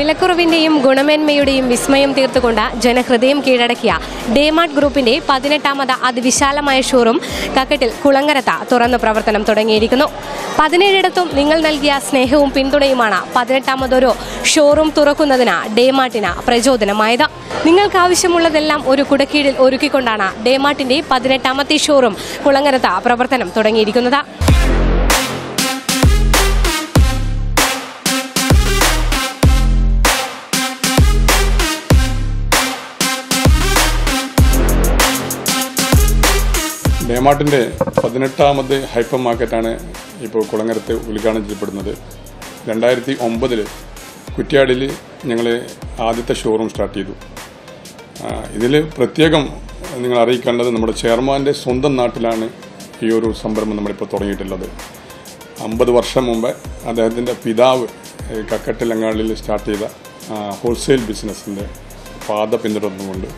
വിലക്കുറവിന്റെയും ഗുണമേന്മയുടെയും വിസ്മയം തീർത്തുകൊണ്ട് ജനഹൃദയം കീഴടക്കിയ ഡേമാർട്ട് ഗ്രൂപ്പിന്റെ പതിനെട്ടാമത് അതിവിശാലമായ ഷോറൂം കക്കട്ടിൽ കുളങ്ങരത്ത തുറന്നു പ്രവർത്തനം തുടങ്ങിയിരിക്കുന്നു പതിനേഴിടത്തും നിങ്ങൾ നൽകിയ സ്നേഹവും പിന്തുണയുമാണ് പതിനെട്ടാമതൊരു ഷോറൂം തുറക്കുന്നതിന് ഡേമാർട്ടിന് പ്രചോദനമായത് നിങ്ങൾക്ക് ആവശ്യമുള്ളതെല്ലാം ഒരു കുടക്കീഴിൽ ഒരുക്കിക്കൊണ്ടാണ് ഡേമാർട്ടിന്റെ പതിനെട്ടാമത്തെ ഷോറൂം കുളങ്ങരത്ത പ്രവർത്തനം തുടങ്ങിയിരിക്കുന്നത് ഡേമാർട്ടിൻ്റെ പതിനെട്ടാമത് ഹൈപ്പർ മാർക്കറ്റാണ് ഇപ്പോൾ കുളങ്ങരത്ത് ഉദ്ഘാടനം ചെയ്യപ്പെടുന്നത് രണ്ടായിരത്തി ഒമ്പതിൽ കുറ്റ്യാടിൽ ഞങ്ങൾ ആദ്യത്തെ ഷോറൂം സ്റ്റാർട്ട് ചെയ്തു ഇതിൽ പ്രത്യേകം നിങ്ങൾ അറിയിക്കേണ്ടത് നമ്മുടെ ചെയർമാൻ്റെ സ്വന്തം നാട്ടിലാണ് ഈ ഒരു സംരംഭം നമ്മളിപ്പോൾ തുടങ്ങിയിട്ടുള്ളത് അമ്പത് വർഷം മുമ്പ് അദ്ദേഹത്തിൻ്റെ പിതാവ് ഈ കക്കട്ടിലങ്ങാടിൽ സ്റ്റാർട്ട് ചെയ്ത ഹോൾസെയിൽ ബിസിനസ്സിൻ്റെ പാത പിന്തുടർന്നുകൊണ്ട്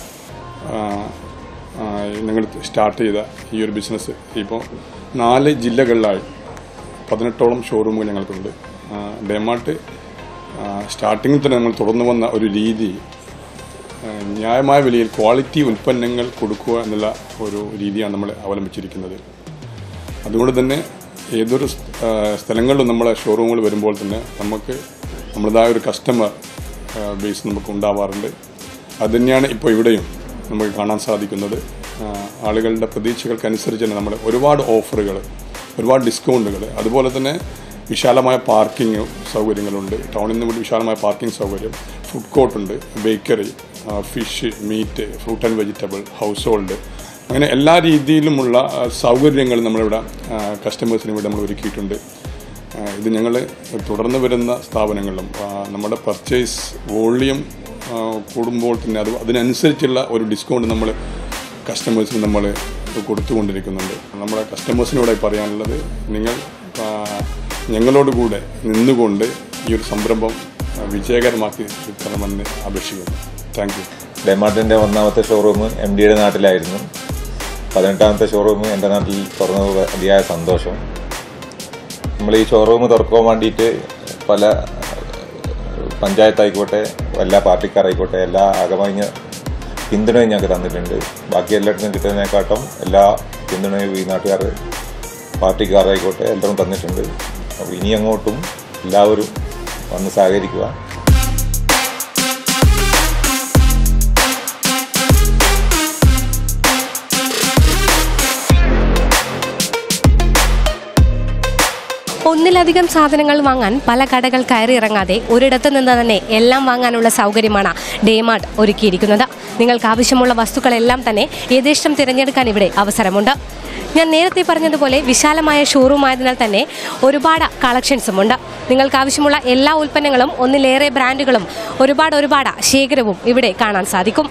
ഞങ്ങൾ സ്റ്റാർട്ട് ചെയ്ത ഈ ഒരു ബിസിനസ് ഇപ്പോൾ നാല് ജില്ലകളിലായി പതിനെട്ടോളം ഷോറൂമുകൾ ഞങ്ങൾക്കുണ്ട് ഡെമാർട്ട് സ്റ്റാർട്ടിങ്ങിൽ തന്നെ നമ്മൾ തുടർന്നു വന്ന ഒരു രീതി ആ, ന്യായമായ വിലയിൽ ക്വാളിറ്റി ഉൽപ്പന്നങ്ങൾ കൊടുക്കുക എന്നുള്ള ഒരു രീതിയാണ് നമ്മൾ അവലംബിച്ചിരിക്കുന്നത് അതുകൊണ്ട് തന്നെ ഏതൊരു സ്- ആ, സ്ഥലങ്ങളിലും നമ്മളെ ഷോറൂമുകൾ വരുമ്പോൾ തന്നെ നമുക്ക് നമ്മളതായ ഒരു കസ്റ്റമർ ബേസ് നമുക്ക് ഉണ്ടാവാറുണ്ട് അത് തന്നെയാണ് ഇപ്പോൾ ഇവിടെയും നമുക്ക് കാണാൻ സാധിക്കുന്നത് ആ, ആളുകളുടെ പ്രതീക്ഷകൾക്കനുസരിച്ച് തന്നെ നമ്മൾ ഒരുപാട് ഓഫറുകൾ ഒരുപാട് ഡിസ്കൗണ്ടുകൾ അതുപോലെ തന്നെ വിശാലമായ പാർക്കിംഗ് സൗകര്യങ്ങളുണ്ട് ടൗണിൽ നിന്ന് കൂടി വിശാലമായ പാർക്കിംഗ് സൗകര്യം ഫുഡ് കോർട്ടുണ്ട് bakery fish meat fruit and vegetable household അങ്ങനെ എല്ലാ രീതിയിലുമുള്ള ആ, സൗകര്യങ്ങൾ നമ്മളിവിടെ കസ്റ്റമേഴ്സിന് ഇവിടെ നമ്മൾ ഒരുക്കിയിട്ടുണ്ട് ആ, ഇത് ഞങ്ങൾ തുടർന്ന് വരുന്ന സ്ഥാപനങ്ങളിലും ആ, നമ്മുടെ പർച്ചേസ് വോളിയം കൂടുമ്പോൾ തന്നെ അത് അതിനനുസരിച്ചുള്ള ഒരു ഡിസ്കൗണ്ട് നമ്മൾ കസ്റ്റമേഴ്സിന് നമ്മൾ കൊടുത്തുകൊണ്ടിരിക്കുന്നുണ്ട് നമ്മുടെ കസ്റ്റമേഴ്സിനോട് പറയാനുള്ളത് നിങ്ങൾ ആ, ഞങ്ങളോട് കൂടെ നിന്നുകൊണ്ട് ഈ ഒരു സംരംഭം ആ, വിജയകരമാക്കി തരണമെന്ന് അപേക്ഷിക്കുന്നു താങ്ക് യു ഡെമാർട്ടിൻ്റെ ഒന്നാമത്തെ ഷോറൂം എം ഡിയുടെ നാട്ടിലായിരുന്നു പതിനെട്ടാമത്തെ ഷോറൂം എൻ്റെ നാട്ടിൽ തുറന്നത് അതിയായ സന്തോഷം നമ്മൾ ഈ ഷോറൂം തുറക്കാൻ വേണ്ടിയിട്ട് പല പഞ്ചായത്തായിക്കോട്ടെ എല്ലാ പാർട്ടിക്കാരായിക്കോട്ടെ എല്ലാ ആകമാഞ്ഞ പിന്തുണയും ഞങ്ങൾക്ക് തന്നിട്ടുണ്ട് ബാക്കി എല്ലായിടത്തും കിട്ടുന്നതിനെക്കാട്ടും എല്ലാ പിന്തുണയും ഈ നാട്ടുകാർ പാർട്ടിക്കാരായിക്കോട്ടെ എല്ലാവരും തന്നിട്ടുണ്ട് അപ്പോൾ ഇനി അങ്ങോട്ടും എല്ലാവരും വന്ന് സഹകരിക്കുക ഒന്നിലധികം സാധനങ്ങൾ വാങ്ങാൻ പല കടകൾ കയറി ഇറങ്ങാതെ ഒരിടത്ത് നിന്ന് തന്നെ എല്ലാം വാങ്ങാനുള്ള സൗകര്യമാണ് ഡേമാർട്ട് ഒരുക്കിയിരിക്കുന്നത് നിങ്ങൾക്ക് ആവശ്യമുള്ള വസ്തുക്കളെല്ലാം തന്നെ യഥേഷ്ടം തിരഞ്ഞെടുക്കാൻ ഇവിടെ അവസരമുണ്ട് ഞാൻ നേരത്തെ പറഞ്ഞതുപോലെ വിശാലമായ ഷോറൂം ആയതിനാൽ തന്നെ ഒരുപാട് കളക്ഷൻസും ഉണ്ട് നിങ്ങൾക്ക് ആവശ്യമുള്ള എല്ലാ ഉൽപ്പന്നങ്ങളും ഒന്നിലേറെ ബ്രാൻഡുകളും ഒരുപാട് ഒരുപാട് ശേഖരവും ഇവിടെ കാണാൻ സാധിക്കും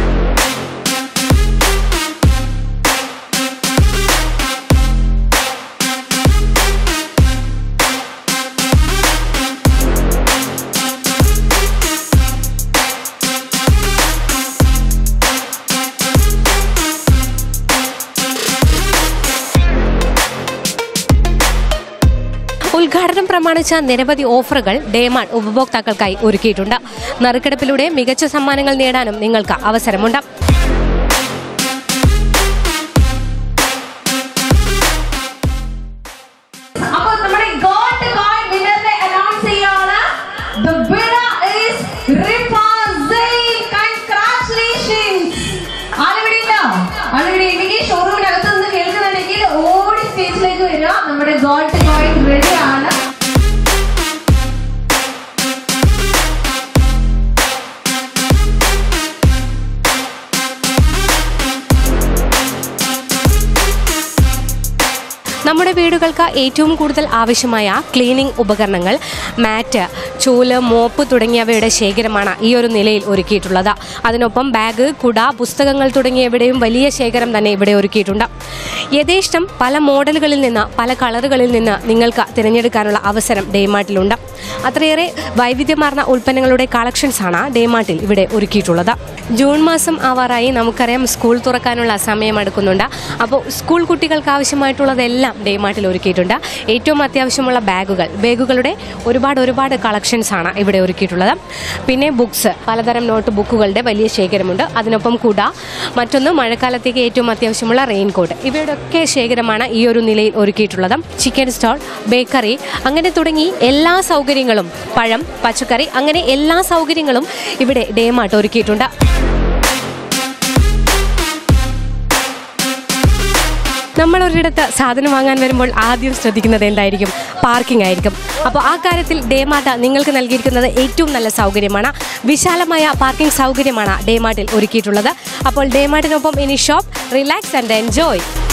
ഉദ്ഘാടനം പ്രമാണിച്ച നിരവധി ഓഫറുകൾ ഡേമാർട്ട് ഉപഭോക്താക്കൾക്കായി ഒരുക്കിയിട്ടുണ്ട് നറുക്കെടുപ്പിലൂടെ മികച്ച സമ്മാനങ്ങൾ നേടാനും നിങ്ങൾക്ക് അവസരമുണ്ട് അപ്പോൾ നമ്മുടെ ഗോൾഡ് കോയിൻ വിന്നറിനെ അനൗൺസ് ചെയ്യാണ് the winner is Rifasain congratulations ആളിവിടെ ഉണ്ടോ ആളിവിടെ ഉണ്ടെങ്കിൽ ഷോറൂമിനകത്ത് നിന്ന് കേൾക്കുന്നുണ്ടെങ്കിൽ ഓടി സ്റ്റേജിലേക്ക് വരിക നമ്മുടെ ഗോൾഡ് കോയിൻ റെഡി ആണ് നമ്മുടെ വീടുകൾക്ക് ഏറ്റവും കൂടുതൽ ആവശ്യമായ ക്ലീനിംഗ് ഉപകരണങ്ങൾ മാറ്റ് ചൂല് മോപ്പ് തുടങ്ങിയവയുടെ ശേഖരമാണ് ഈ ഒരു നിലയിൽ ഒരുക്കിയിട്ടുള്ളത് അതിനൊപ്പം ബാഗ് കുട പുസ്തകങ്ങൾ തുടങ്ങിയവയുടെയും വലിയ ശേഖരം തന്നെ ഇവിടെ ഒരുക്കിയിട്ടുണ്ട് യഥേഷ്ടം പല മോഡലുകളിൽ നിന്ന് പല കളറുകളിൽ നിന്ന് നിങ്ങൾക്ക് തിരഞ്ഞെടുക്കാനുള്ള അവസരം ഡേമാർട്ടിലുണ്ട് അത്രയേറെ വൈവിധ്യമാർന്ന ഉൽപ്പന്നങ്ങളുടെ കളക്ഷൻസ് ആണ് ഡേമാർട്ടിൽ ഇവിടെ ഒരുക്കിയിട്ടുള്ളത് ജൂൺ മാസം ആവാറായി നമുക്കറിയാം സ്കൂൾ തുറക്കാനുള്ള സമയം അടുക്കുന്നുണ്ട് അപ്പോൾ സ്കൂൾ കുട്ടികൾക്ക് ആവശ്യമായിട്ടുള്ളതെല്ലാം ഡേമാർട്ടിൽ ഒരുക്കിയിട്ടുണ്ട് ഏറ്റവും അത്യാവശ്യമുള്ള ബാഗുകൾ ബാഗുകളുടെ ഒരുപാട് ഒരുപാട് കളക്ഷൻസ് ആണ് ഇവിടെ ഒരുക്കിയിട്ടുള്ളത് പിന്നെ ബുക്സ് പലതരം നോട്ട് ബുക്കുകളുടെ വലിയ ശേഖരമുണ്ട് അതിനൊപ്പം കുട മറ്റൊന്ന് മഴക്കാലത്തേക്ക് ഏറ്റവും അത്യാവശ്യമുള്ള റെയിൻകോട്ട് ഇവയുടെ ഒക്കെ ശേഖരമാണ് ഈ ഒരു നിലയിൽ ഒരുക്കിയിട്ടുള്ളത് ചിക്കൻ സ്റ്റോൾ ബേക്കറി അങ്ങനെ തുടങ്ങി എല്ലാ സൗകര്യങ്ങളും പഴം പച്ചക്കറി അങ്ങനെ എല്ലാ സൗകര്യങ്ങളും ഇവിടെ ഡേമാർട്ട് ഒരുക്കിയിട്ടുണ്ട് നമ്മൾ ഒരിടത്ത് സാധനം വാങ്ങാൻ വരുമ്പോൾ ആദ്യം ശ്രദ്ധിക്കുന്നത് എന്തായിരിക്കും പാർക്കിംഗ് ആയിരിക്കും അപ്പോൾ ആ കാര്യത്തിൽ ഡേമാർട്ട് നിങ്ങൾക്ക് നൽകിയിരിക്കുന്നത് ഏറ്റവും നല്ല സൗകര്യമാണ് വിശാലമായ പാർക്കിംഗ് സൗകര്യമാണ് ഡേമാർട്ടിൽ ഒരുക്കിയിട്ടുള്ളത് അപ്പോൾ ഡേമാർട്ടിനൊപ്പം ഇനി ഷോപ്പ് റിലാക്സ് ആൻഡ് എൻജോയ്